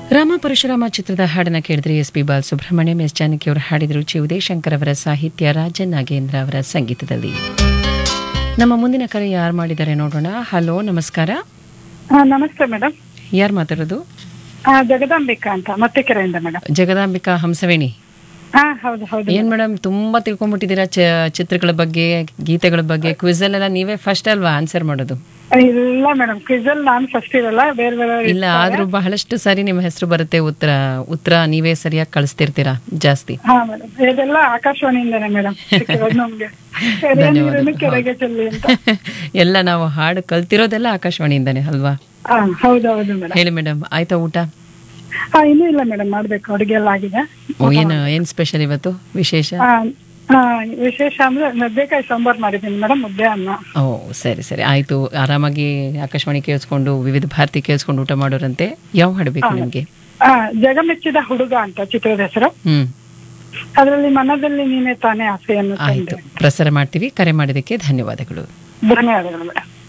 ರಾಮ ಪರಶುರಾಮ ಚಿತ್ರದ ಹಾಡನ್ನ ಕೇಳಿದ್ರಿ S P Bal Subrahmanyam S Janaki ಅವರು ಹಾಡಿದರು ಚಿ ಉದಯಶಂಕರ್ ಅವರ ಸಾಹಿತ್ಯ ರಾಜನ್ ನಾಗೇಂದ್ರ ಅವರ ಸಂಗೀತದಲ್ಲಿ ನಮ್ಮ ಮುಂದಿನ ಕರೆ ಯಾರು ಮಾಡಿದ್ದಾರೆ ನೋಡೋಣ ಹಲೋ ನಮಸ್ಕಾರ ಹಾ ನಮಸ್ತೆ ಮೇಡಮ್ ಯಾರು ಮಾತಾಡೋದು ಹಾ ಜಗದಾಂಬಿಕಾ ಅಂತ ಮತ್ತೆ ಕೆರೆಯಿಂದ ಮೇಡಮ್ ಜಗದಾಂಬಿಕಾ ಹಂಸವೇಣಿ ಹಾ ಹೌದು ಹೌದು ಏನ್ ಮೇಡಮ್ ತುಂಬಾ ತಿಳ್ಕೊಂಡ್ಬಿಟ್ಟಿದ್ದೀರಾ ಚ- ಚಿತ್ರಗಳ ಬಗ್ಗೆ ಗೀತೆಗಳ ಬಗ್ಗೆ ಕ್ವಿಜ್ ಅಲ್ಲೆಲ್ಲ ನೀವೇ ಫಸ್ಟ್ ಅಲ್ವಾ ಆನ್ಸರ್ ಮಾಡೋದು ಇಲ್ಲ ಮೇಡಮ್ ಕ್ವಿಜಲ್ ನಾನು ಫಸ್ಟ್ ಇರಲ್ಲ ಬೇರೆ ಬೇರೆ ಇಲ್ಲ ಆದ್ರೂ ಬಹಳಷ್ಟು ಸಾರಿ ನಿಮ್ಮ ಹೆಸರು ಬರುತ್ತೆ ಉತ್ತರ ಉತ್ತರ ನೀವೇ ಸರಿಯಾಗಿ ಕಳಿಸ್ತಿರ್ತೀರಾ ಜಾಸ್ತಿ ಹಾ ಮೇಡಮ್ ಇದೆಲ್ಲ ಆಕಾಶವಾಣಿಯಿಂದನೇ ಮೇಡಮ್ ನಮ್ಗೆ ಕೆರೆ ನೀರನ್ನು ಕೆರೆಗೆ ಚೆಲ್ಲಿ ಅಂತ ಎಲ್ಲ ನಾವು ಹಾಡು ಕಲ್ತಿರೋದೆಲ್ಲ ಆಕಾಶವಾಣಿಯಿಂದಾನೆ ಅಲ್ವಾ ಹಾ ಹೌದು ಹೌದು ಮೇಡಮ್ ಹೇಳಿ ಮೇಡಮ್ ಆಯ್ತಾ ಊಟ ಹಾ ಇನ್ನೂ ಇಲ್ಲ ಮೇಡಮ್ ಮಾಡ್ಬೇಕು ಅಡುಗೆ ಎಲ್ಲ ಆಗಿದೆ ಓ, ಏನು ಏನ್ ಸ್ಪೆಷಲ್ ಇವತ್ತು ವಿಶೇಷ ಹಾ ಹಾ ವಿಶೇಷ ಅಂದ್ರೆ ನುಗ್ಗೆಕಾಯಿ ಸಾಂಬಾರ್ ಮಾಡಿದ್ದೀನಿ ಮೇಡಮ್ ಮುದ್ದೆ ಅನ್ನ ಓ ಸರಿ ಸರಿ ಆಯ್ತು ಆರಾಮಾಗಿ ಆಕಾಶವಾಣಿ ಕೇಳಿಸ್ಕೊಂಡು ವಿವಿಧ ಭಾರತಿ ಕೇಳಿಸ್ಕೊಂಡು ಊಟ ಮಾಡೋರಂತೆ ಯಾವ ಹಾಡು ಬೇಕು ನಿಮ್ಗೆ ಹಾ ಜಗಮೆಚ್ಚಿದ ಹುಡುಗ ಅಂತ ಚಿತ್ರದ ಹೆಸರು ಹ್ಮ್ ಅದರಲ್ಲಿ ಮನದಲ್ಲಿ ನೀನೇ ತಾನೇ ಆಸೆಯನ್ನು ಆಯ್ತು ತಂದೆ ಪ್ರಸಾರ ಮಾಡ್ತೀವಿ ಕರೆ ಮಾಡಿದಕ್ಕೆ ಧನ್ಯವಾದಗಳು ಧನ್ಯವಾದಗಳು ಮೇಡಮ್